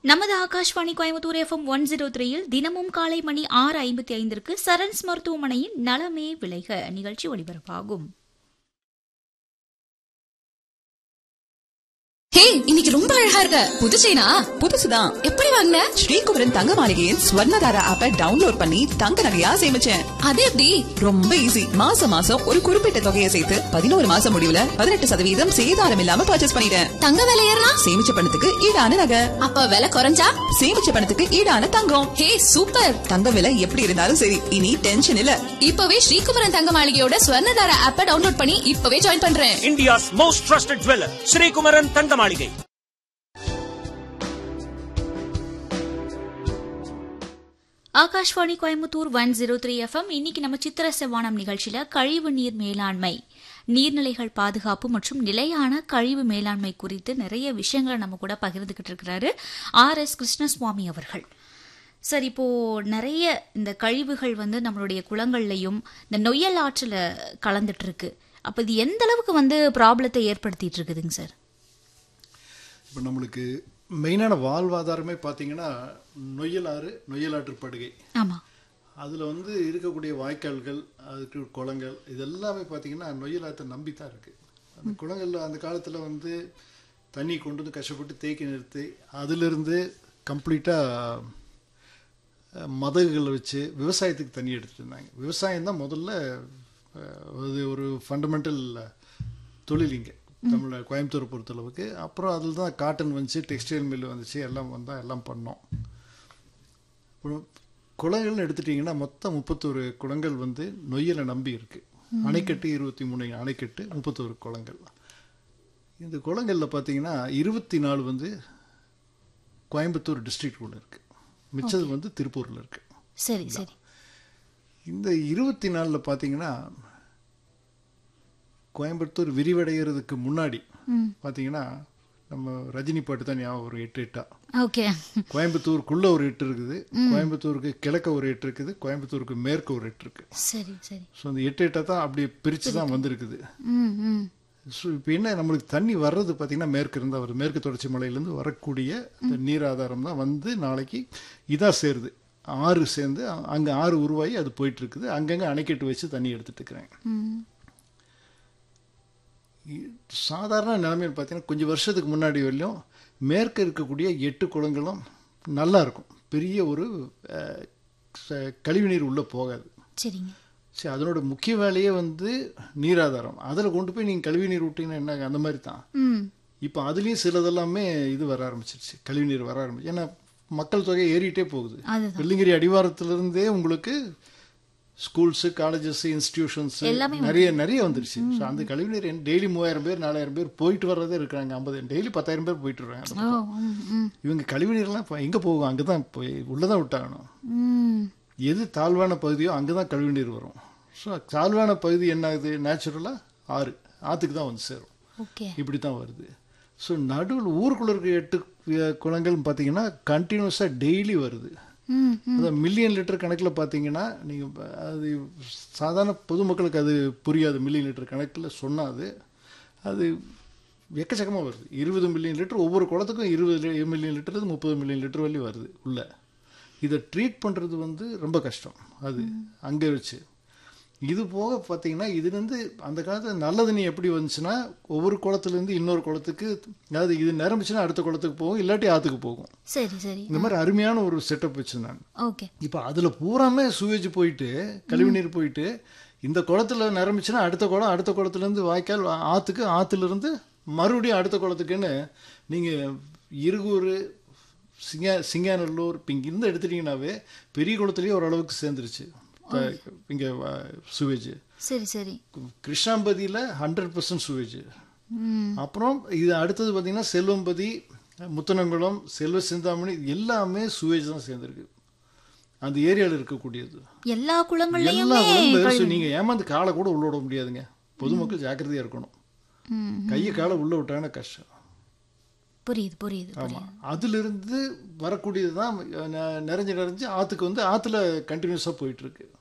நமது Akashvani Coimbatore FM one zero த்ரீயில் தினமும் காலை மணி ஆறு ஐம்பத்தி ஐந்திற்கு சரண்ஸ் மருத்துவமனையின் நலமே விளைக நிகழ்ச்சி ஒளிபரப்பாகும் ஹே இன்னைக்கு ரொம்ப அழகா இருக்க புது செயினா புதுசுதான் எப்படி வாங்கின ஸ்ரீகுமரன் தங்க மாளிகையின் ஸ்வர்ணதாரா ஆப்பை டவுன்லோட் பண்ணி தங்க நகையா சேமிச்சேன் அது எப்படி ரொம்ப ஈஸி மாசம் மாசம் ஒரு குறிப்பிட்ட தொகையை சேர்த்து பதினோரு மாசம் முடிவுல பதினெட்டு சதவீதம் சேதாரம் இல்லாம பர்ச்சேஸ் பண்ணிட்டேன் தங்க விலை ஏறினா சேமிச்ச பணத்துக்கு ஈடான நகை அப்ப விலை குறைஞ்சா சேமிச்ச பணத்துக்கு ஈடான தங்கம் ஹே சூப்பர் தங்க விலை எப்படி இருந்தாலும் சரி இனி டென்ஷன் இல்ல இப்பவே ஸ்ரீகுமரன் தங்க மாளிகையோட ஸ்வர்ணதார ஆப்ப டவுன்லோட் பண்ணி இப்பவே ஜாயின் பண்றேன் India's most trusted jeweler, Sri Kumaran Tangamalige. Akashvani Coimbatore one zero three FM இன்னைக்கு நம்ம சித்திர செவ்வானம் நிகழ்ச்சியில கழிவு நீர் மேலாண்மை நீர்நிலைகள் பாதுகாப்பு மற்றும் நிலையான கழிவு மேலாண்மை குறித்து நிறைய விஷயங்களை நம்ம கூட பகிர்ந்துகிட்டு இருக்கிறாரு ஆர் எஸ் கிருஷ்ணசுவாமி அவர்கள் சார் இப்போ நிறைய இந்த கழிவுகள் வந்து நம்மளுடைய குளங்கள்லையும் இந்த நொய்யல் ஆற்றுல கலந்துட்டு இருக்கு அப்ப இது எந்த அளவுக்கு வந்து ப்ராப்ளத்தை ஏற்படுத்திட்டு இருக்குதுங்க சார் இப்போ நம்மளுக்கு மெயினான வாழ்வாதாரமே பார்த்தீங்கன்னா நொய்யல் ஆறு நொய்யல் ஆற்று படுகை ஆமா அதில் வந்து இருக்கக்கூடிய வாய்க்கால்கள் அதுக்கு குளங்கள் இது எல்லாமே பார்த்தீங்கன்னா நொய்யல் ஆற்றை நம்பி தான் இருக்குது அந்த குளங்களில் அந்த காலத்தில் வந்து தண்ணி கொண்டு வந்து கஷ்டப்பட்டு தேக்கி நிறுத்தி அதிலிருந்து கம்ப்ளீட்டாக மதகுகளை வச்சு விவசாயத்துக்கு தண்ணி எடுத்துட்டு இருந்தாங்க விவசாயம் தான் முதல்ல அஹ், அது ஒரு ஃபண்டமெண்டல் தொழில் இங்கே தமிழ் கோயம்புத்தூரை பொறுத்தளவுக்கு அப்புறம் அதில் தான் காட்டன் வந்துச்சு டெக்ஸ்டைல் மில் வந்துச்சு எல்லாம் வந்தால் எல்லாம் பண்ணோம் அப்புறம் குளங்கள்னு எடுத்துட்டிங்கன்னா மொத்தம் முப்பத்தோரு குளங்கள் வந்து நொய்யலை நம்பி இருக்கு அணைக்கட்டு இருபத்தி மூணு அணைக்கட்டு முப்பத்தோரு குளங்கள் இந்த குளங்களில் பார்த்தீங்கன்னா இருபத்தி நாலு வந்து கோயம்புத்தூர் டிஸ்ட்ரிக்ட்குள்ளே இருக்கு மிச்சது வந்து திருப்பூரில் இருக்கு சரி சரி இந்த இருபத்தி நாலில் பார்த்தீங்கன்னா கோயம்புத்தூர் விரிவடைகிறதுக்கு முன்னாடி பார்த்தீங்கன்னா நம்ம ரஜினி பாட்டு தான் ஞாபகம் ஒரு எட்டு எட்டா ஓகே கோயம்புத்தூருக்குள்ள ஒரு எட்டு இருக்குது கோயம்புத்தூருக்கு கிழக்க ஒரு எட்டு இருக்குது கோயம்புத்தூருக்கு மேற்கு ஒரு எட்டு இருக்கு சரி சரி ஸோ அந்த எட்டு எட்டை தான் அப்படியே பிரித்து தான் வந்திருக்குது ம் ம் ஸோ இப்போ என்ன நம்மளுக்கு தண்ணி வர்றது பார்த்தீங்கன்னா மேற்கு இருந்தால் வருது மேற்கு தொடர்ச்சி மலையிலேருந்து வரக்கூடிய இந்த நீர் ஆதாரம் தான் வந்து நாளைக்கு இதாக சேருது ஆறு சேர்ந்து அங்கே ஆறு உருவாகி அது போயிட்டு இருக்குது அங்கங்கே அணைக்கட்டு வச்சு தண்ணி எடுத்துட்டு இருக்கிறேன் ம் இ- சாதாரண நிலைமையில் பார்த்தீங்கன்னா கொஞ்சம் வருஷத்துக்கு முன்னாடி வரலையும் மேற்க இருக்கக்கூடிய எட்டு குளங்களும் நல்லா இருக்கும் பெரிய ஒரு அஹ், ச- கழிவுநீர் உள்ளே போகாது சரிங்க சரி அதனோட முக்கிய வேலையே வந்து நீராதாரம் அதில் கொண்டு போய் நீங்கள் கழிவு நீர் விட்டீங்கன்னா என்ன அந்த மாதிரி தான் ம் இப்போ அதுலேயும் சிலதெல்லாமே இது வர ஆரம்பிச்சிருச்சு கழிவுநீர் வர ஆரம்பிச்சு ஏன்னா மக்கள் தொகை ஏறிட்டே போகுது அதுதான். வெள்ளிங்கிரி அடிவாரத்திலிருந்தே உங்களுக்கு ஸ்கூல்ஸு காலேஜஸ் இன்ஸ்டிடியூஷன்ஸ் எல்லாமே நிறைய நிறைய வந்துருச்சு ஸோ அந்த கழிவுநீர் டெய்லி மூவாயிரம் பேர் நாலாயிரம் பேர் போயிட்டு வர்றதே இருக்கிறாங்க ஐம்பது டெய்லி பத்தாயிரம் பேர் போயிட்டு வர்றாங்க ஓ ம் ம் இவங்க கழிவுநீர்லாம் இப்போ எங்கே போகும் அங்கே தான் போய் உள்ளே தான் விட்டாகணும் ம் எது தாழ்வான பகுதியோ அங்கே தான் கழிவுநீர் வரும் ஸோ தாழ்வான பகுதி என்ன ஆகுது நேச்சுரலாக ஆறு ஆற்றுக்கு தான் வந்து சேரும் ஓகே இப்படி தான் வருது ஸோ நடுவில் ஊருக்குள்ள இருக்க எட்டு அஹ், குளங்கள் பார்த்தீங்கன்னா கண்டினியூஸாக டெய்லி வருது ம் அதான் மில்லியன் லிட்டர் கணக்கில் பார்த்தீங்கன்னா நீங்கள் அது சாதாரண பொதுமக்களுக்கு அது புரியாது மில்லியன் லிட்டர் கணக்கில் சொன்னால் அது அது எக்கச்சக்கமாக வருது இருபது மில்லியன் லிட்டர் ஒவ்வொரு குளத்துக்கும் இருபது மில்லியன் லிட்டர் முப்பது மில்லியன் லிட்டர் வரையும் வருது உள்ள இதை ட்ரீட் பண்ணுறது வந்து ரொம்ப கஷ்டம் அது அங்கே வச்சு இது போக பார்த்தீங்கன்னா இது வந்து அந்த காலத்தில் நல்ல தண்ணி எப்படி வந்துச்சுன்னா ஒவ்வொரு குளத்துலேருந்து இன்னொரு குளத்துக்கு அதாவது இது நிரம்பிச்சுன்னா அடுத்த குளத்துக்கு போகும் இல்லாட்டி ஆற்றுக்கு போகும் சரி சரி இந்த மாதிரி அருமையான ஒரு செட்டப் வச்சுருந்தாங்க ஓகே இப்போ அதில் பூராமே சுவேஜ் போயிட்டு கழிவுநீர் போயிட்டு இந்த குளத்துல நிரம்பிச்சுன்னா அடுத்த குளம் அடுத்த குளத்துலேருந்து வாய்க்கால் ஆற்றுக்கு ஆற்றுலேருந்து மறுபடியும் அடுத்த குளத்துக்குன்னு நீங்கள் இருகூர் சிங்கா சிங்காநல்லூர் இப்போ இங்கேருந்து எடுத்துட்டிங்கனாவே பெரிய குளத்துலேயே ஓரளவுக்கு சேர்ந்துருச்சு இங்கே சுவேஜ் சரி சரி கிருஷ்ணாம்பதியில் ஹண்ட்ரட் பர்சன்ட் சுவேஜ் ம் அப்புறம் இது அடுத்தது பார்த்தீங்கன்னா செல்வம்பதி முத்தனங்குளம் செல்வ சிந்தாமணி இது எல்லாமே சுவேஜ் தான் சேர்ந்துருக்கு அந்த ஏரியாவில் இருக்கக்கூடியது எல்லா எல்லா குளங்கள்லயுமே உடம்பு நீங்க ஏமாந்து காலை கூட உள்ள விட முடியாதுங்க பொதுமக்கள் ஜாக்கிரதையா இருக்கணும் ம் கையை காலை உள்ள விட்டாங்கன்னா கஷ்டம் புரியுது புரியுது ஆமா அதிலிருந்து வரக்கூடியது தான் நிறைஞ்சு நிறைஞ்சு ஆத்துக்கு வந்து ஆத்துல கண்டினியூஸா போயிட்டு இருக்கு